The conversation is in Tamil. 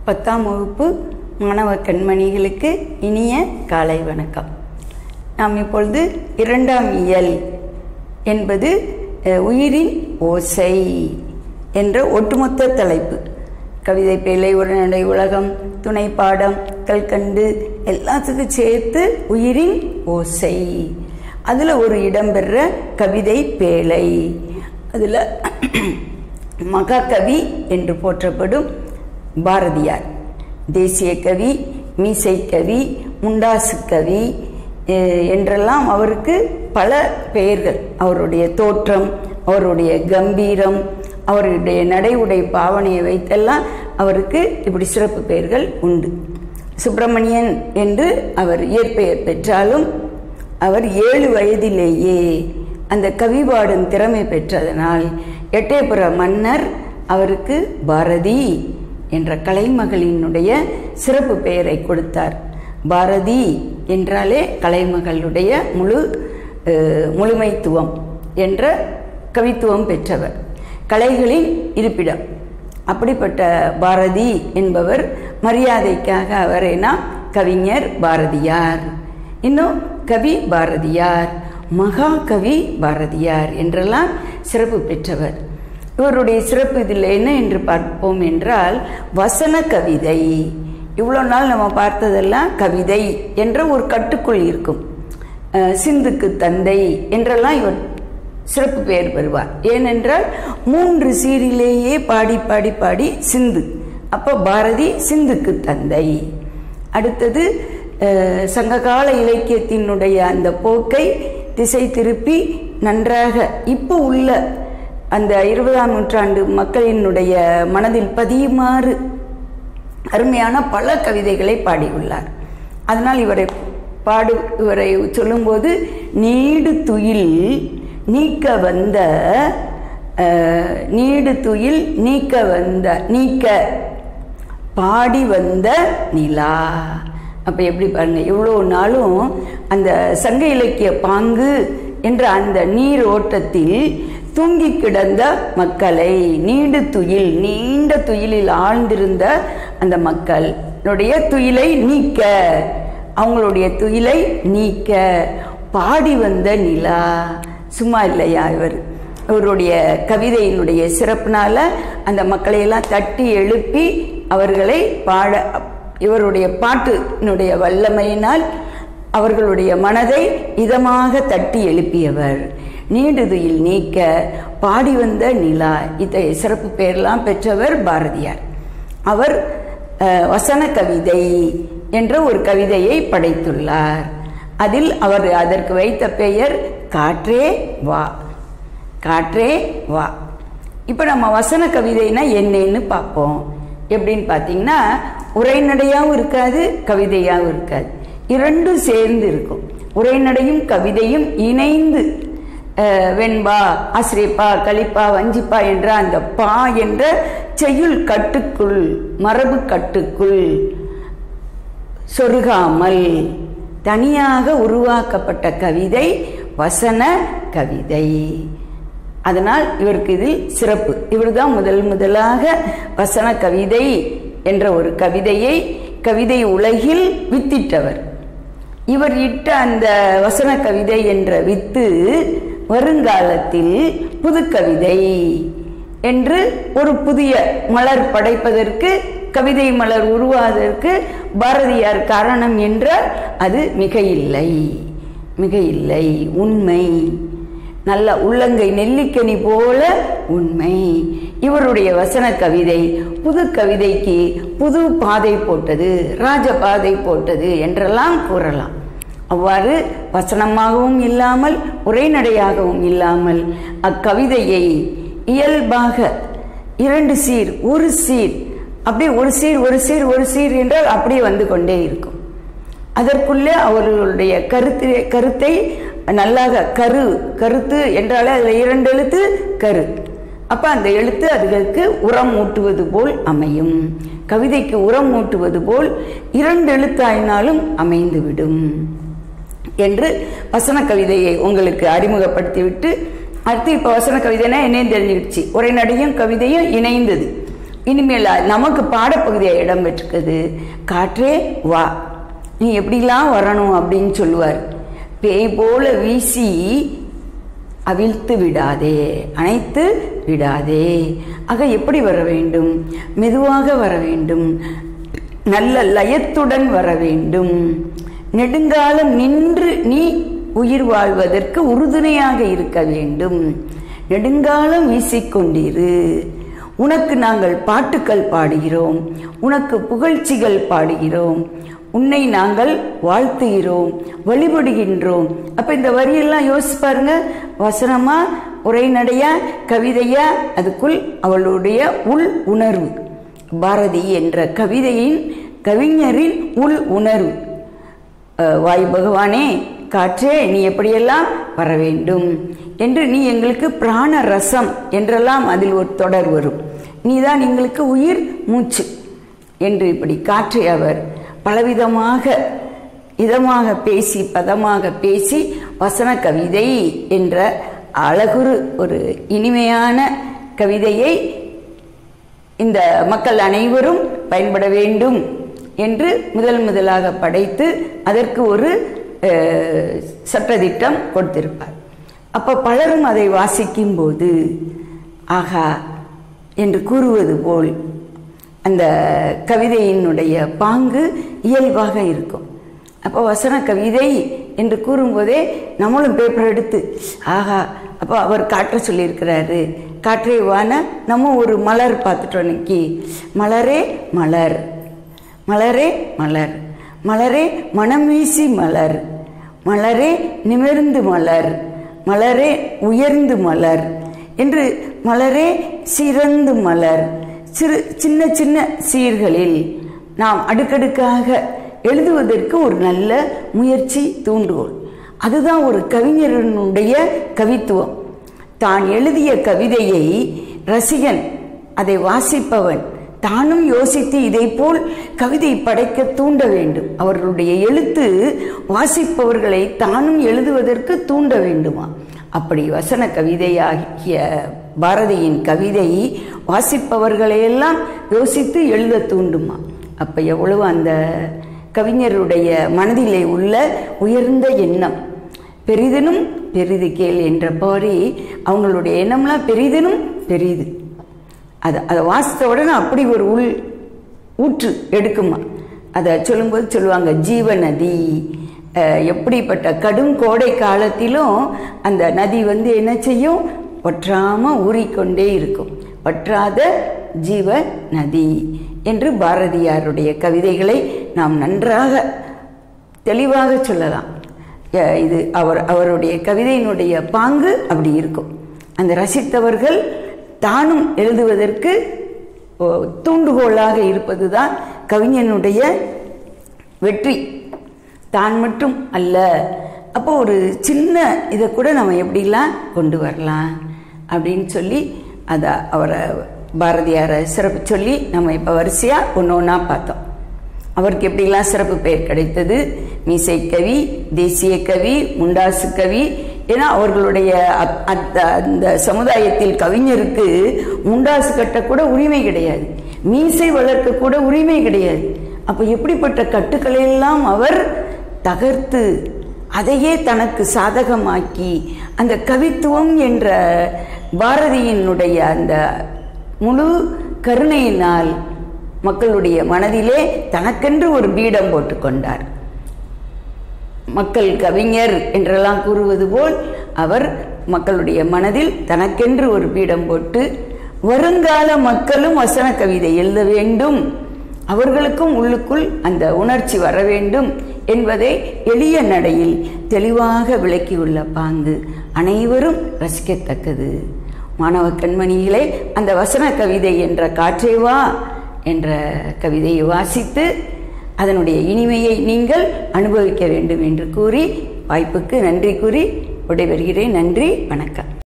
பத்தாம் வகுப்பு மாணவ கண்மணிகளுக்கு இனிய காலை வணக்கம் நாம் இப்பொழுது இரண்டாம் இயல் என்பது அஹ், உயிரின் ஓசை என்ற ஒட்டுமொத்த தலைப்பு கவிதை பேழை உரைநடை உலகம் துணை பாடம் கல்கண்டு எல்லாத்துக்கும் சேர்த்து உயிரின் ஓசை அதில் ஒரு இடம்பெற கவிதை பேழை அதில் மகாகவி என்று போற்றப்படும் பாரதியார் தேசிய கவி மீசை கவி முண்டாசு கவி அஹ், என்றெல்லாம் அவருக்கு பல பெயர்கள் அவருடைய தோற்றம் அவருடைய கம்பீரம் அவருடைய நடை உடை பாவனையை வைத்தெல்லாம் அவருக்கு இப்படி சிறப்பு பெயர்கள் உண்டு சுப்பிரமணியன் என்று அவர் இயற்பெயர் பெற்றாலும் அவர் ஏழு வயதிலேயே அந்த கவி பாடும் திறமை பெற்றதனால் எட்டயபுர மன்னர் அவருக்கு பாரதி என்ற கலைமகளினுடைய சிறப்பு பெயரை கொடுத்தார் பாரதி என்றாலே கலைமகளுடைய முழு அஹ், முழுமைத்துவம் என்ற கவித்துவம் பெற்றவர் கலைகளின் இருப்பிடம் அப்படிப்பட்ட பாரதி என்பவர் மரியாதைக்காக அவரை நாம் கவிஞர் பாரதியார் இன்னும் கவி பாரதியார் மகாகவி பாரதியார் என்றெல்லாம் சிறப்பு பெற்றவர் இவருடைய சிறப்பு இதில் என்ன என்று பார்ப்போம் என்றால் வசன கவிதை இவ்வளோ நாள் நம்ம பார்த்ததெல்லாம் கவிதை என்ற ஒரு கட்டுக்குள் இருக்கும் அஹ், சிந்துக்கு தந்தை என்றெல்லாம் இவர் சிறப்பு பெயர் பெறுவார் ஏனென்றால் மூன்று சீரிலேயே பாடி பாடி பாடி சிந்து அப்போ பாரதி சிந்துக்கு தந்தை அடுத்தது அஹ், சங்ககால இலக்கியத்தினுடைய அந்த போக்கை திசை திருப்பி நன்றாக இப்போ உள்ள அந்த இருபதாம் நூற்றாண்டு மக்களினுடைய மனதில் பதியுமாறு அருமையான பல கவிதைகளை பாடியுள்ளார் அதனால் இவரை பாடு இவரை சொல்லும்போது நீடு துயில் நீக்க வந்த அஹ், நீடு துயில் நீக்க வந்த நீக்க பாடி வந்த நிலா அப்போ எப்படி பாருங்க இவ்வளோ நாளும் அந்த சங்க இலக்கிய பாங்கு என்ற அந்த நீர் ஓட்டத்தில் தூங்கி கிடந்த மக்களை நீண்டு துயில் நீண்ட துயிலில் ஆழ்ந்திருந்த அந்த மக்களுடைய துயிலை நீக்க அவங்களுடைய துயிலை நீக்க பாடி வந்த நிலா சும்மா இல்லையா இவர் இவருடைய கவிதையினுடைய சிறப்புனால அந்த மக்களையெல்லாம் தட்டி எழுப்பி அவர்களை பாட இவருடைய பாட்டினுடைய வல்லமையினால் அவர்களுடைய மனதை இதமாக தட்டி எழுப்பியவர் நீடுதுயில் நீக்க பாடி வந்த நிலா இத்தகைய சிறப்பு பெயரெல்லாம் பெற்றவர் பாரதியார் அவர் அஹ், வசன கவிதை என்ற ஒரு கவிதையை படைத்துள்ளார் அதில் அவர் அதற்கு வைத்த பெயர் காற்றே வா காற்றே வா இப்போ நம்ம வசன கவிதைனா என்னன்னு பார்ப்போம் எப்படின்னு பார்த்தீங்கன்னா உரைநடையாகவும் இருக்காது கவிதையாகவும் இருக்காது இரண்டும் சேர்ந்து இருக்கும் உரைநடையும் கவிதையும் இணைந்து அஹ், வெண்பா ஆசிரியப்பா கலிப்பா வஞ்சிப்பா என்ற அந்த பா என்ற செய்யுள் கட்டுக்குள் மரபு கட்டுக்குள் சொருகாமல் தனியாக உருவாக்கப்பட்ட கவிதை வசன கவிதை அதனால் இவருக்கு இதில் சிறப்பு இவர்தான் முதல் முதலாக வசன கவிதை என்ற ஒரு கவிதையை கவிதை உலகில் வித்திட்டவர் இவர் இட்ட அந்த வசன கவிதை என்ற வித்து வருங்காலத்தில் புதுக்கவிதை என்று ஒரு புதிய மலர் படைப்பதற்கு கவிதை மலர் உருவாவதற்கு பாரதியார் காரணம் என்றால் அது மிக இல்லை மிக இல்லை உண்மை நல்ல உள்ளங்கை நெல்லிக்கனி போல உண்மை இவருடைய வசன கவிதை புது கவிதைக்கு புது பாதை போட்டது ராஜ பாதை போட்டது என்றெல்லாம் கூறலாம் அவ்வாறு வசனமாகவும் இல்லாமல் உரைநடையாகவும் இல்லாமல் அக்கவிதையை இயல்பாக இரண்டு சீர் ஒரு சீர் அப்படியே ஒரு சீர் ஒரு சீர் ஒரு சீர் என்றால் அப்படியே வந்து கொண்டே இருக்கும் அதற்குள்ளே அவர்களுடைய கருத்து கருத்தை நல்லாக கரு கருத்து என்றாலே அதில் இரண்டு எழுத்து கரு அப்போ அந்த எழுத்து அதுகளுக்கு உரம் ஊட்டுவது போல் அமையும் கவிதைக்கு உரம் ஊட்டுவது போல் இரண்டு எழுத்தாயினாலும் அமைந்துவிடும் என்று வசன கவிதையை உங்களுக்கு அறிமுகப்படுத்திவிட்டு அடுத்து இப்போ வசன கவிதைனா என்னன்னு தெரிஞ்சுக்கிடுச்சு உரைநடையும் கவிதையும் இணைந்தது இனிமேல் நமக்கு பாடப்பகுதியாக இடம் பெற்றிருக்குது காற்றே வா நீ எப்படிலாம் வரணும் அப்படின்னு சொல்லுவார் பேய் போல வீசி அவிழ்த்து விடாதே அணைத்து விடாதே ஆக எப்படி வர வேண்டும் மெதுவாக வர வேண்டும் நல்ல லயத்துடன் வர வேண்டும் நெடுங்காலம் நின்று நீ உயிர் வாழ்வதற்கு உறுதுணையாக இருக்க வேண்டும் நெடுங்காலம் வீசிக்கொண்டிரு உனக்கு நாங்கள் பாட்டுக்கள் பாடுகிறோம் உனக்கு புகழ்ச்சிகள் பாடுகிறோம் உன்னை நாங்கள் வாழ்த்துகிறோம் வழிபடுகின்றோம் அப்ப இந்த வரியெல்லாம் யோசிச்சு பாருங்க வசனமா உரைநடையா கவிதையா அதுக்குள் அவளுடைய உள் உணர்வு பாரதி என்ற கவிதையின் கவிஞரின் உள் உணர்வு அஹ், வாயு பகவானே காற்றே நீ எப்படியெல்லாம் வர வேண்டும் என்று நீ எங்களுக்கு பிராண ரசம் என்றெல்லாம் அதில் ஒரு தொடர் வரும் நீதான் எங்களுக்கு உயிர் மூச்சு என்று இப்படி காற்றை அவர் பலவிதமாக இதமாக பேசி பதமாக பேசி வசன கவிதை என்ற அழகுரு ஒரு இனிமையான கவிதையை இந்த மக்கள் அனைவரும் பயன்பட வேண்டும் என்று முதல் முதலாக படைத்து அதற்கு ஒரு அஹ், சட்டதிட்டம் கொடுத்திருப்பார் அப்ப பலரும் அதை வாசிக்கும் போது ஆகா என்று கூறுவது போல் அந்த கவிதையினுடைய பாங்கு இயல்பாக இருக்கும் அப்போ வசன கவிதை என்று கூறும்போதே நம்மளும் பேப்பர் எடுத்து ஆஹா அப்போ அவர் காற்ற சொல்லியிருக்கிறாரு காற்றே வான நம்ம ஒரு மலர் பார்த்துட்டோம் இன்னைக்கு மலரே மலர் மலரே மலர் மலரே மனம் வீசி மலர் மலரே நிமிர்ந்து மலர் மலரே உயர்ந்து மலர் என்று மலரே சிறந்து மலர் சிறு சின்ன சின்ன சீர்களில் நாம் அடுக்கடுக்காக எழுதுவதற்கு ஒரு நல்ல முயற்சி தூண்டுகோல் அதுதான் ஒரு கவிஞரனுடைய கவித்துவம் தான் எழுதிய கவிதையை ரசிகன் அதை வாசிப்பவன் தானும் யோசித்து இதை போல் கவிதை படைக்க தூண்ட வேண்டும் அவர்களுடைய எழுத்து வாசிப்பவர்களை தானும் எழுதுவதற்கு தூண்ட வேண்டுமா அப்படி வசன கவிதையாகிய பாரதியின் கவிதை வாசிப்பவர்களையெல்லாம் யோசித்து எழுத தூண்டுமா அப்ப எவ்வளவு அந்த கவிஞருடைய மனதிலே உள்ள உயர்ந்த எண்ணம் பெரிதினும் பெரிது கேள் என்ற பாரி அவங்களுடைய எண்ணம்லாம் பெரிதினும் பெரிது அதை அதை வாசித்த உடனே அப்படி ஒரு உள் ஊற்று எடுக்குமா அதை சொல்லும்போது சொல்லுவாங்க ஜீவ நதி அஹ், எப்படிப்பட்ட கடும் கோடை காலத்திலும் அந்த நதி வந்து என்ன செய்யும் வற்றாம ஊறிக்கொண்டே இருக்கும் வற்றாத ஜீவ நதி என்று பாரதியாருடைய கவிதைகளை நாம் நன்றாக தெளிவாக சொல்லலாம் அஹ் இது அவர் அவருடைய கவிதையினுடைய பாங்கு அப்படி இருக்கும் அந்த ரசித்தவர்கள் தானும் எழுதுவதற்கு ஓ, தூண்டுகோலாக இருப்பதுதான் கவிஞனுடைய வெற்றி தான் மட்டும் அல்ல அப்போ ஒரு சின்ன இதை கூட நம்ம எப்படிலாம் கொண்டு வரலாம் அப்படின்னு சொல்லி அதை அவரை பாரதியாரை சிறப்பு சொல்லி நம்ம இப்போ வரிசையாக ஒன்று ஒன்றா பார்த்தோம் அவருக்கு எப்படிலாம் சிறப்பு பெயர் கிடைத்தது மீசை கவி தேசிய கவி முண்டாசு கவி ஏன்னா அவர்களுடைய அத்- அந்த அந்த சமுதாயத்தில் கவிஞருக்கு முண்டாசு கட்ட கூட உரிமை கிடையாது மீசை வளர்க்க கூட உரிமை கிடையாது அப்ப எப்படிப்பட்ட கட்டுக்களை எல்லாம் அவர் தகர்த்து அதையே தனக்கு சாதகமாக்கி அந்த கவித்துவம் என்ற பாரதியினுடைய அந்த முழு கருணையினால் மக்களுடைய மனதிலே தனக்கென்று ஒரு பீடம் போட்டுக்கொண்டார் மக்கள் கவிஞர் என்றெல்லாம் கூறுவது போல் அவர் மக்களுடைய மனதில் தனக்கென்று ஒரு பீடம் போட்டு வருங்கால மக்களும் வசன கவிதை எழுத வேண்டும் அவர்களுக்கும் உள்ளுக்குள் அந்த உணர்ச்சி வர வேண்டும் என்பதை எளிய நடையில் தெளிவாக விளக்கியுள்ள பாங்கு அனைவரும் ரசிக்கத்தக்கது மாணவ கண்மணிகளே அந்த வசன கவிதை என்ற காற்றே வா என்ற கவிதையை வாசித்து அதனுடைய இனிமையை நீங்கள் அனுபவிக்க வேண்டும் என்று கூறி வாய்ப்புக்கு நன்றி கூறி விடைபெறுகிறேன் நன்றி வணக்கம்